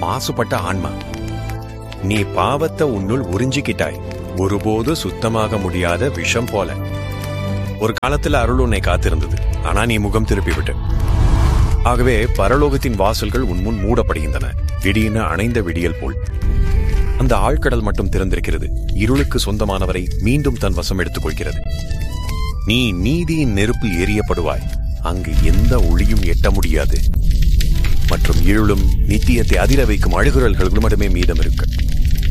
மாசுபட்ட ஆன்மா நீ பாவத்தை உன்னுள் உறிஞ்சிக்கிட்டாய் ஒருபோது சுத்தமாக முடியாத விஷம் போல ஒரு காலத்துல அருள் உன்னை காத்திருந்தது ஆனா நீ முகம் திருப்பி விட்ட ஆகவே பரலோகத்தின் வாசல்கள் உன் முன் மூடப்படுகின்றன திடீர்னு அணைந்த விடியல் போல் அந்த ஆழ்கடல் மட்டும் திறந்திருக்கிறது இருளுக்கு சொந்தமானவரை மீண்டும் தன் வசம் எடுத்துக் கொள்கிறது நீ நீதியின் நெருப்பில் எரியப்படுவாய் அங்கு எந்த ஒளியும் எட்ட முடியாது மற்றும் இருளும் நித்தியத்தை அதிர வைக்கும் அழுகுரல்களும் மட்டுமே மீதம் இருக்கு